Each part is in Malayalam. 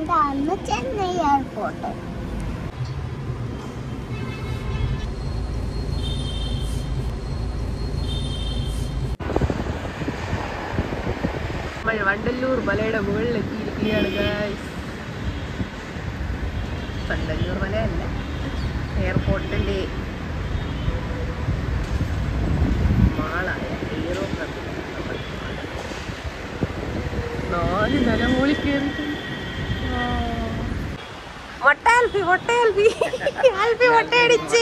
ഇതാണ് ചെന്നൈ എയർപോർട്ട് നമ്മൾ വണ്ടല്ലൂർ മലയുടെ മുകളിൽ എത്തിയിരിക്കുകയാണ് ഗൈസ് വണ്ടല്ലൂർ മലയല്ല എയർപോർട്ടിൻ്റെ മാളായ ഹീറോ നാല് നില മുകളിൽ കയറിയിട്ടുണ്ട് മുട്ട ആൽഫി മുട്ട ആൽഫി ആൽഫി മുട്ടയടിച്ച്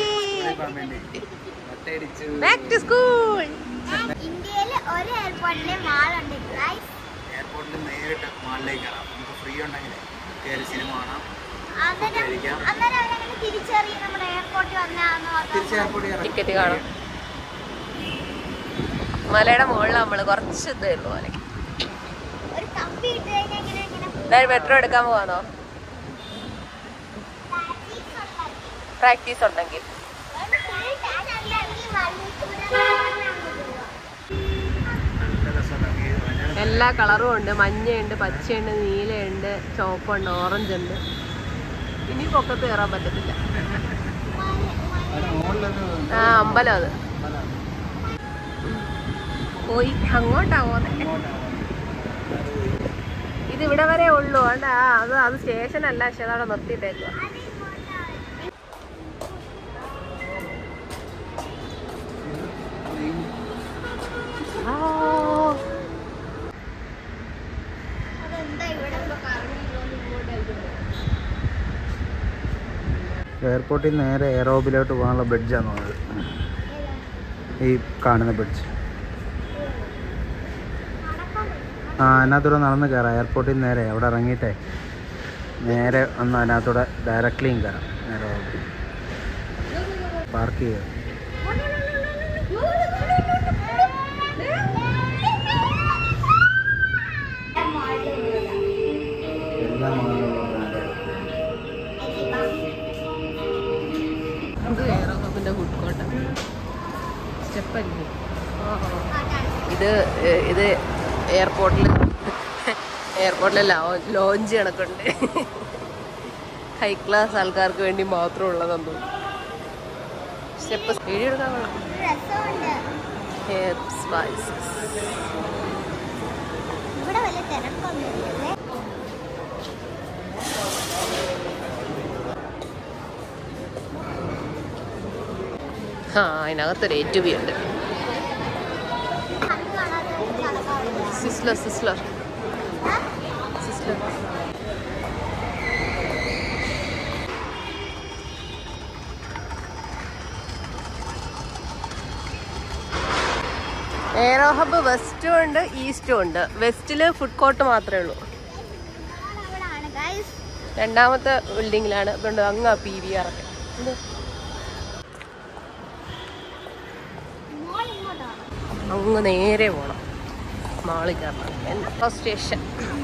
ബാക്ക് ടു സ്കൂൾ ഇന്ത്യയിൽ ഒരു എയർപോർട്ടിലെ മാളുണ്ട് ഗൈസ് എയർപോർട്ടിൽ നേരിട്ട് മാളിലേക്ക് കയറാം നമുക്ക് ഫ്രീ ഉണ്ടെങ്കിൽ കയറി സിനിമ കാണാം അന്നേരം കഴിക്കാം. അന്നേരം അവരങ്ങനെ തിരിച്ചറിയും നമ്മുടെ എയർപോർട്ടിൽ വന്നാന്ന് തിരിച്ച് എയർപോർട്ടിൽ കയറാം ടിക്കറ്റ് കാണും മലയുടെ മുകളിൽ നമ്മൾ കുറച്ച് ഇതേ ഉള്ളൂ മലയ്ക്ക് ഒരു കമ്പി ഇട്ട് കഴിഞ്ഞാൽ ഇങ്ങനെ ഇങ്ങനെ മെട്രോ എടുക്കാൻ പോവാന്നോ പ്രാക്ടീസ് ഉണ്ടെങ്കിൽ നല്ല രസമുണ്ട് ഈ വയനാട് എല്ലാ കളറും ഉണ്ട് മഞ്ഞയുണ്ട് പച്ചയുണ്ട് നീലയുണ്ട് ചുവപ്പുണ്ട് ഓറഞ്ച് ഉണ്ട് ഇനി പൊക്കത്ത് കയറാൻ പറ്റത്തില്ല അതിന് മുകളിലൊരു ആ അമ്പലം അത് പോയി അങ്ങോട്ടാ പോന്നെ ഇത് ഇവിടെ വരെ ഉള്ളൂ അതുകൊണ്ട് ആ അത് അത് സ്റ്റേഷൻ അല്ല പക്ഷെ അതവിടെ നിർത്തിയിട്ടേക്കുക എയർപോർട്ടിൽ നിന്ന് നേരെ എയറോബിലോട്ട് പോകാനുള്ള ബ്രിഡ്ജാണ് തോന്നുന്നത് ഈ കാണുന്ന ബ്രിഡ്ജ് ആ അതിനകത്തൂടെ നടന്ന് കയറാം എയർപോർട്ടിൽ നിന്ന് നേരെ അവിടെ ഇറങ്ങിയിട്ടേ നേരെ ഒന്ന് അതിനകത്തൂടെ ഡയറക്റ്റ്ലിയും കയറാം നേരെ പാർക്ക് ചെയ്യുക എല്ലാം ഇത് എയറോഹബിന്റെ ഫുഡ് കോർട്ട് സ്റ്റെപ്പ് അല്ലേ ഇത് ഏ- ഇത് എയർപോർട്ടിൽ എയർപോർട്ടിലെ ലോഞ്ച് കണക്കുണ്ട് ഹൈ ക്ലാസ് ആൾക്കാർക്ക് വേണ്ടി മാത്രം ഉള്ളതെന്നു സ്റ്റെപ്പ് വീഡിയോ എടുക്കാൻ കൊള്ളാം രസമുണ്ട് ഹെയർ സ്പൈസസ് ഇവിടെ വലിയ തിരക്കൊന്നുമില്ലല്ലേ ആ അതിനകത്തൊരു എ ടു ബി ഉണ്ട് കണ്ണ് കാണാതെ ഒരു കടക്കാവില്ല sizzler sizzler sizzler aero hub വെസ്റ്റും ഉണ്ട് ഈസ്റ്റും ഉണ്ട് വെസ്റ്റിൽ ഫുഡ് കോർട്ട് മാത്രമേ ഉള്ളൂ അവിടാണ് ഗൈസ് രണ്ടാമത്തെ ബിൽഡിങ്ങിലാണ് ഇതുണ്ട് അങ്ങ് പി വി ആർ ഒക്കെ ഇത് മോൾ ഇങ്ങോട്ടാണ് അങ്ങ് നേരെ പോകണം മാളിൽ കയറണം മെട്രോ സ്റ്റേഷൻ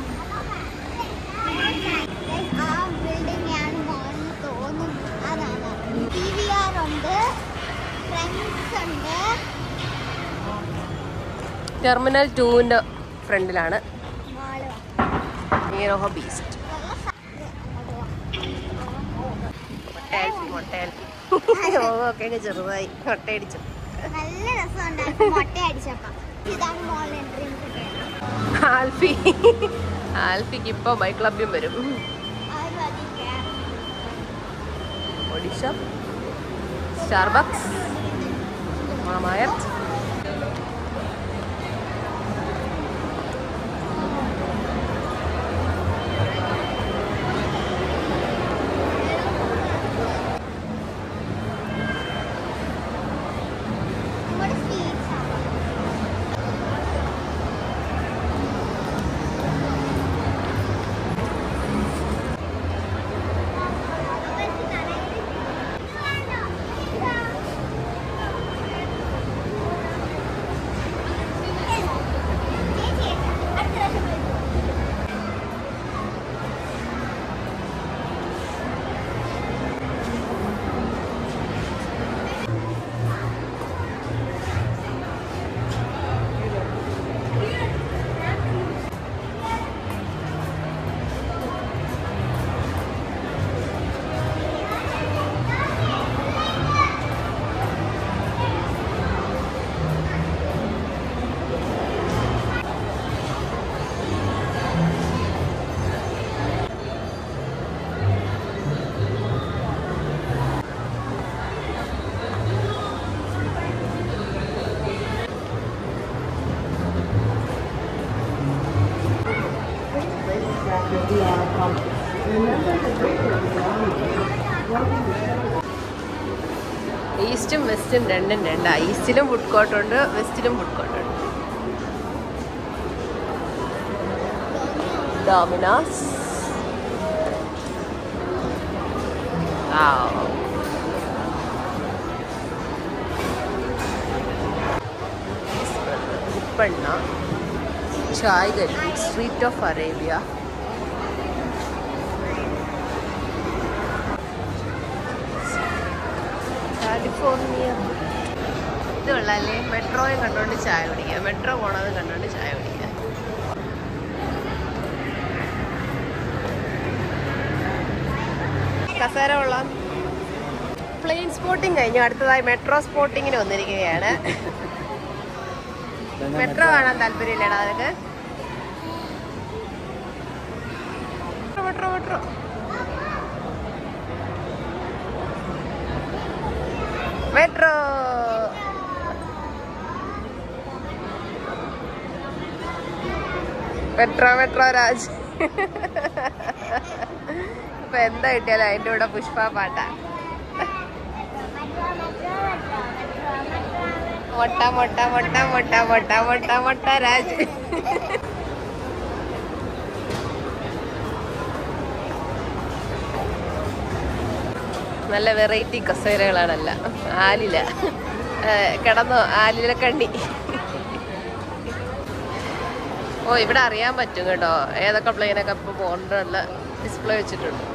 Guys, ആ ബിൽഡിംഗ് ഞാൻ മോളിൽ തോന്നുന്നു അതാണ് ടി വി ആർ ഉണ്ട് ഫ്രണ്ട്സ് ഉണ്ട് ടെർമിനൽ ടൂവിൻ്റെ ഫ്രണ്ടിലാണ് മോള് എയറോ ഹബ് ഈസ്റ്റ് നല്ല സ- അങ്ങോട്ട് പോവാം. മുട്ടയാൽഫി മുട്ടയാൽഫി ഒക്കെ ചെറുതായി മുട്ടയടിച്ചു നല്ല രസമുണ്ടായിരുന്നു മുട്ട അടിച്ചപ്പം ഇതാണ് മോൾ എൻട്രി ആൽഫി ആൽഫിക്ക് ഇപ്പോൾ ബൈക്ക് ക്ലബ്ബിൽ വരും അത് മതി കേറാൻ. ഒഡീഷ സ്റ്റാർബക്സ് മാമായത്ത് ഇങ്ങോട്ട് seats ആണ്. അവർക്ക് കടയിൽ ഇത് വേണോ? ഇതാ. ഈസ്റ്റും വെസ്റ്റും രണ്ടും രണ്ടാ ഈസ്റ്റിലും ഫുഡ് കോർട്ട് ഉണ്ട് വെസ്റ്റിലും ഫുഡ് കോർട്ട് ഉണ്ട് Domino's Uppanna Chai Galli street of Arabia California ഇതുള്ളല്ലേ മെട്രോയും കണ്ടോണ്ട് ചായ കുടിക്കുക മെട്രോ പോണതും കണ്ടോണ്ട് ചായ കുടിക്കുക കസേര കൊള്ളാം പ്ലെയിൻ സ്പോട്ടിങ് കഴിഞ്ഞു അടുത്തതായി മെട്രോ സ്പോട്ടിങ്ങിന് വന്നിരിക്കുകയാണ് മെട്രോ കാണാൻ താല്പര്യമില്ലടാ നിനക്ക് metro metro metro metro metro Raj ഇപ്പൊ എന്താ കിട്ടിയാലും അതിന്റെ കൂടെ പുഷ്പ പാട്ടാ മൊട്ട മൊട്ട മൊട്ട മൊട്ട മൊട്ട മൊട്ട മൊട്ട രാജ് നല്ല വെറൈറ്റി കസേരകളാണല്ല ആലില ഏ, കിടന്നോ ആലില കണ്ണി ഓ ഇവിടെ അറിയാൻ പറ്റും കേട്ടോ ഏതൊക്കെ പ്ലെയിനൊക്കെ ഇപ്പോൾ പോകേണ്ടതുള്ള ഡിസ്പ്ലേ വെച്ചിട്ടുണ്ട്